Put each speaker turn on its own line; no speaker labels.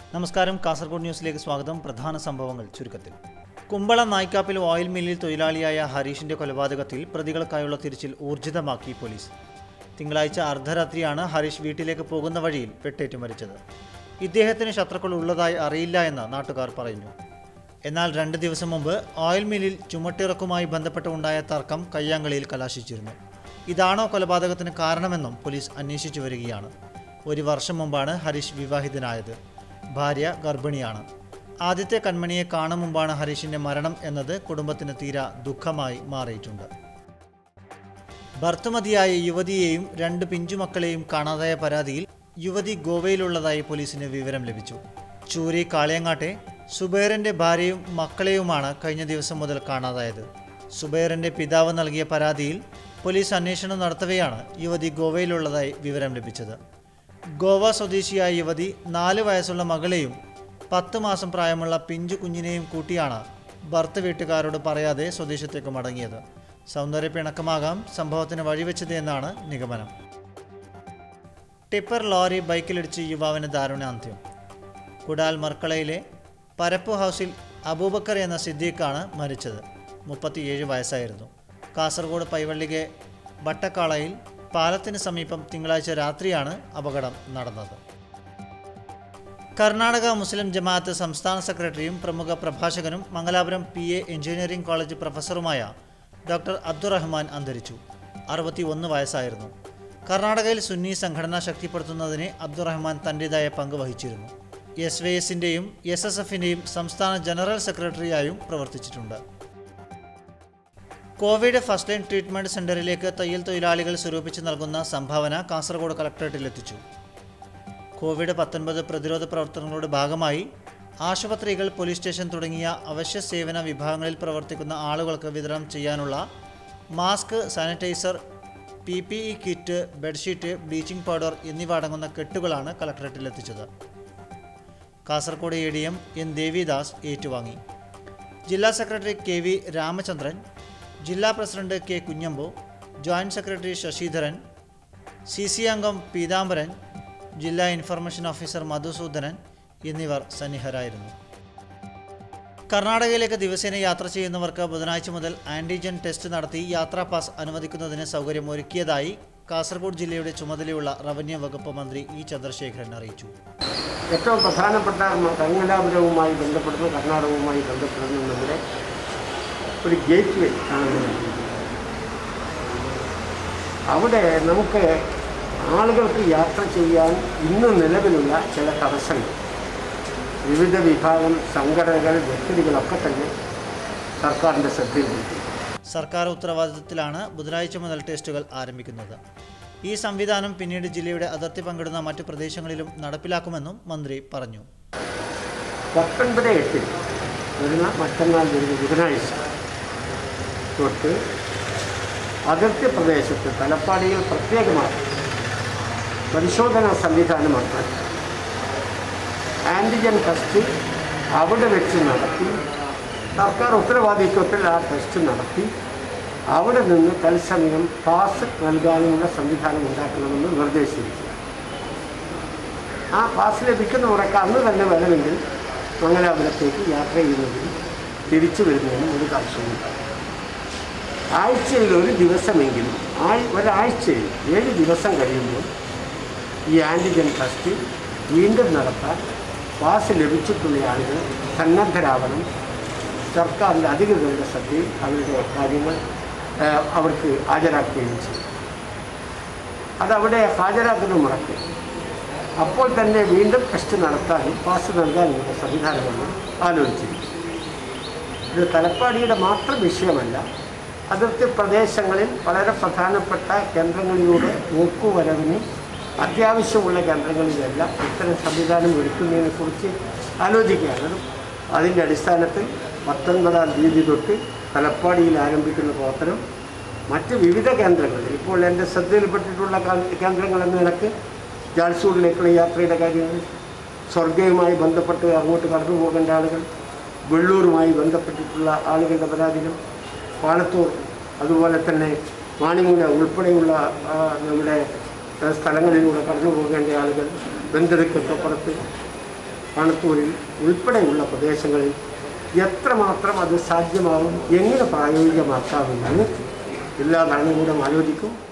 നമസ്കാരം കാസർഗോഡ് ന്യൂസിലേക്ക് സ്വാഗതം പ്രധാന സംഭവങ്ങൾ ചുരുക്കത്തിൽ കുമ്പള നായ്ക്കാപ്പിൽ ഓയിൽ മില്ലിൽ തൊഴിലാളിയായ ഹരീഷിന്റെ കൊലപാതകത്തിൽ പ്രതികൾക്കായുള്ള തിരച്ചിൽ ഊർജിതമാക്കി പോലീസ് തിങ്കളാഴ്ച അർദ്ധരാത്രിയാണ് ഹരീഷ് വീട്ടിലേക്ക് പോകുന്ന വഴിയിൽ വെട്ടേറ്റ് മരിച്ചത് ഇദ്ദേഹത്തിന് ശത്രുക്കൾ ഉള്ളതായി അറിയില്ല എന്ന് നാട്ടുകാർ പറയുന്നു എന്നാൽ രണ്ട് ദിവസം മുമ്പ് ഓയിൽ മില്ലിൽ ചുമട്ടിറക്കുമായി ബന്ധപ്പെട്ട് ഉണ്ടായ തർക്കം കയ്യാങ്കളിയിൽ കലാശിച്ചിരുന്നു ഇതാണോ കൊലപാതകത്തിന് കാരണമെന്നും പോലീസ് അന്വേഷിച്ചു വരികയാണ് ഒരു വർഷം മുമ്പാണ് ഹരീഷ് വിവാഹിതനായത് ഭാര്യ ഗർഭിണിയാണ് ആദ്യത്തെ കൺമണിയെ കാണും മുമ്പാണ് ഹരീഷിന്റെ മരണം എന്നത് കുടുംബത്തിന് തീരാ ദുഃഖമായി മാറിയിട്ടുണ്ട് ഭർത്തമതിയായ യുവതിയെയും രണ്ട് പിഞ്ചുമക്കളെയും കാണാതായ പരാതിയിൽ യുവതി ഗോവയിലുള്ളതായി പോലീസിന് വിവരം ലഭിച്ചു ചൂരി കാളിയങ്ങാട്ടെ സുബൈറിന്റെ ഭാര്യയും മക്കളെയുമാണ് കഴിഞ്ഞ ദിവസം മുതൽ കാണാതായത് സുബൈറിന്റെ പിതാവ് നൽകിയ പരാതിയിൽ പോലീസ് അന്വേഷണം നടത്തവെയാണ് യുവതി ഗോവയിലുള്ളതായി വിവരം ലഭിച്ചത് ഗോവ സ്വദേശിയായ യുവതി നാല് വയസ്സുള്ള മകളെയും പത്ത് മാസം പ്രായമുള്ള പിഞ്ചു കുഞ്ഞിനെയും കൂട്ടിയാണ് ഭർത്ത വീട്ടുകാരോട് പറയാതെ സ്വദേശത്തേക്ക് മടങ്ങിയത് സൗന്ദര്യ പിണക്കമാകാം സംഭവത്തിന് വഴിവെച്ചത് എന്നാണ് നിഗമനം ടിപ്പർ ലോറി ബൈക്കിലിടിച്ച് യുവാവിന് ദാരുണാന്ത്യം കുടാൽ മർക്കളയിലെ പരപ്പു ഹൗസിൽ അബൂബക്കർ എന്ന സിദ്ദീഖാണ് മരിച്ചത് മുപ്പത്തിയേഴ് വയസ്സായിരുന്നു കാസർഗോഡ് പൈവള്ളികെ വട്ടക്കാളയിൽ പാലത്തിന് സമീപം തിങ്കളാഴ്ച രാത്രിയാണ് അപകടം നടന്നത് കർണാടക മുസ്ലിം ജമാഅത്ത് സംസ്ഥാന സെക്രട്ടറിയും പ്രമുഖ പ്രഭാഷകനും Mangalapuram P A engineering college പ്രൊഫസറുമായ ഡോക്ടർ അബ്ദുറഹ്മാൻ അന്തരിച്ചു അറുപത്തി ഒന്ന് വയസ്സായിരുന്നു കർണാടകയിൽ സുന്നി സംഘടന ശക്തിപ്പെടുത്തുന്നതിന് അബ്ദുറഹ്മാൻ തൻ്റെതായ പങ്ക് വഹിച്ചിരുന്നു എസ് വൈ എസിൻ്റെയും എസ് എസ് എഫിൻ്റെയും സംസ്ഥാന ജനറൽ സെക്രട്ടറിയായും പ്രവർത്തിച്ചിട്ടുണ്ട് കോവിഡ് ഫസ്റ്റ് ലൈൻ ട്രീറ്റ്മെൻറ്റ് സെൻ്ററിലേക്ക് തയ്യൽ തൊഴിലാളികൾ സ്വരൂപിച്ച് നൽകുന്ന സംഭാവന കാസർഗോഡ് കളക്ടറേറ്റിലെത്തിച്ചു കോവിഡ് പത്തൊൻപത് പ്രതിരോധ പ്രവർത്തനങ്ങളുടെ ഭാഗമായി ആശുപത്രികൾ പോലീസ് സ്റ്റേഷൻ തുടങ്ങിയ അവശ്യ സേവന വിഭാഗങ്ങളിൽ പ്രവർത്തിക്കുന്ന ആളുകൾക്ക് വിതരണം ചെയ്യാനുള്ള mask sanitiser P P E kit bedsheet bleaching powder എന്നിവ അടങ്ങുന്ന കെട്ടുകളാണ് കളക്ടറേറ്റിലെത്തിച്ചത് Kasaragod A D M N Devidas ഏറ്റുവാങ്ങി ജില്ലാ സെക്രട്ടറി കെ വി രാമചന്ദ്രൻ ജില്ലാ president K Kunhambu joint secretary Sasidharan C C അംഗം പീതാംബരൻ ജില്ലാ ഇൻഫർമേഷൻ ഓഫീസർ മധുസൂദനൻ എന്നിവർ സന്നിഹരായിരുന്നു കർണാടകയിലേക്ക് ദിവസേന യാത്ര ചെയ്യുന്നവർക്ക് ബുധനാഴ്ച മുതൽ ആൻറ്റിജൻ ടെസ്റ്റ് നടത്തി യാത്രാ പാസ് അനുവദിക്കുന്നതിന് സൗകര്യമൊരുക്കിയതായി കാസർഗോഡ് ജില്ലയുടെ ചുമതലയുള്ള റവന്യൂ വകുപ്പ് മന്ത്രി ഇ ചന്ദ്രശേഖരൻ അറിയിച്ചു
ഏറ്റവും പ്രധാനപ്പെട്ട മംഗലാപുരവുമായി ബന്ധപ്പെടുന്ന കർണാടകവുമായി ബന്ധപ്പെടുന്ന നമ്മുടെ ഒരു ഗേറ്റ് വേ ആണ് അവിടെ നമുക്ക് ആളുകൾക്ക് യാത്ര ചെയ്യാൻ ഇന്ന് നിലവിലുള്ള ചില തടസ്സങ്ങൾ വിവിധ വിഭാഗം സംഘടനകൾ വ്യക്തികളൊക്കെ തന്നെ സർക്കാരിൻ്റെ ശ്രദ്ധയിൽപ്പെടുത്തി
സർക്കാർ ഉത്തരവാദിത്തത്തിലാണ് ബുധനാഴ്ച മുതൽ ടെസ്റ്റുകൾ ആരംഭിക്കുന്നത് ഈ സംവിധാനം പിന്നീട് ജില്ലയുടെ അതിർത്തി പങ്കിടുന്ന മറ്റു പ്രദേശങ്ങളിലും നടപ്പിലാക്കുമെന്നും മന്ത്രി പറഞ്ഞു
പത്തൊൻപത് എട്ടിൽ വരുന്ന മറ്റന്നാൾ വരുന്ന ബുധനാഴ്ച തൊട്ട് അതിർത്തി പ്രദേശത്ത് തലപ്പാടിയിൽ പ്രത്യേകമായി പരിശോധനാ സംവിധാനമാണ് ആൻറ്റിജൻ ടെസ്റ്റ് അവിടെ വെച്ച് നടത്തി സർക്കാർ ഉത്തരവാദിത്വത്തിൽ ആ ടെസ്റ്റ് നടത്തി അവിടെ നിന്ന് തത്സമയം പാസ് നൽകാനുള്ള സംവിധാനം ഉണ്ടാക്കണമെന്ന് നിർദ്ദേശിച്ചിരിക്കുന്നു ആ പാസ് ലഭിക്കുന്നവരൊക്കെ അന്ന് തന്നെ വരണമെങ്കിൽ മംഗലാപുരത്തേക്ക് യാത്ര ചെയ്യുന്നതിനും തിരിച്ചു വരുന്നതിനും ഒരു തടസ്സമില്ല ആഴ്ചയിൽ ഒരു ദിവസമെങ്കിലും ആഴ് ഒരാഴ്ചയിൽ ഏഴ് ദിവസം കഴിയുമ്പോൾ ഈ ആൻറ്റിജൻ ടെസ്റ്റ് വീണ്ടും നടത്താൻ പാസ് ലഭിച്ചിട്ടുള്ള ആളുകൾ സന്നദ്ധരാവണം സർക്കാരിൻ്റെ അധികൃതരുടെ ശ്രദ്ധയിൽ അവരുടെ കാര്യങ്ങൾ ആ, അവർക്ക് ഹാജരാക്കുകയും ചെയ്യും അതവിടെ ഹാജരാക്കുന്ന മുറയ്ക്ക് അപ്പോൾ തന്നെ വീണ്ടും ടെസ്റ്റ് നടത്താനും പാസ് നൽകാനുള്ള സംവിധാനമാണ് ആലോചിച്ചിരിക്കുന്നത് ഇത് തലപ്പാടിയുടെ മാത്രം വിഷയമല്ല അതിർത്തി പ്രദേശങ്ങളിൽ വളരെ പ്രധാനപ്പെട്ട കേന്ദ്രങ്ങളിലൂടെ നോക്കുവരവിന് അത്യാവശ്യമുള്ള കേന്ദ്രങ്ങളിലെല്ലാം ഇത്തരം സംവിധാനം ഒരുക്കുന്നതിനെക്കുറിച്ച് ആലോചിക്കുകയാണ് അതിൻ്റെ അടിസ്ഥാനത്തിൽ പത്തൊൻപതാം തീയതി തൊട്ട് തലപ്പാടിയിൽ ആരംഭിക്കുന്ന പ്രവർത്തനം മറ്റ് വിവിധ കേന്ദ്രങ്ങളിൽ ഇപ്പോൾ എൻ്റെ ശ്രദ്ധയിൽപ്പെട്ടിട്ടുള്ള കാ- കേന്ദ്രങ്ങൾ എന്ന നിലക്ക് ജാൽസൂരിലേക്കുള്ള യാത്രയുടെ കാര്യങ്ങൾ സ്വർഗയുമായി ബന്ധപ്പെട്ട് അങ്ങോട്ട് കടന്നു പോകേണ്ട ആളുകൾ വെള്ളൂരുമായി ബന്ധപ്പെട്ടിട്ടുള്ള ആളുകളുടെ പരാതികൾ പാലത്തൂർ അതുപോലെ തന്നെ മാണിമൂല ഉൾപ്പെടെയുള്ള ആ, നമ്മുടെ ആ, സ്ഥലങ്ങളിലൂടെ കടന്നു പോകേണ്ട ആളുകൾ ബന്ധുക്കപ്പുറത്ത് പണത്തൂരിൽ ഉൾപ്പെടെയുള്ള പ്രദേശങ്ങളിൽ എത്രമാത്രം അത് സാധ്യമാവും എങ്ങനെ പ്രായോഗികമാക്കാമെന്ന് ജില്ലാ ഭരണകൂടം ആലോചിക്കും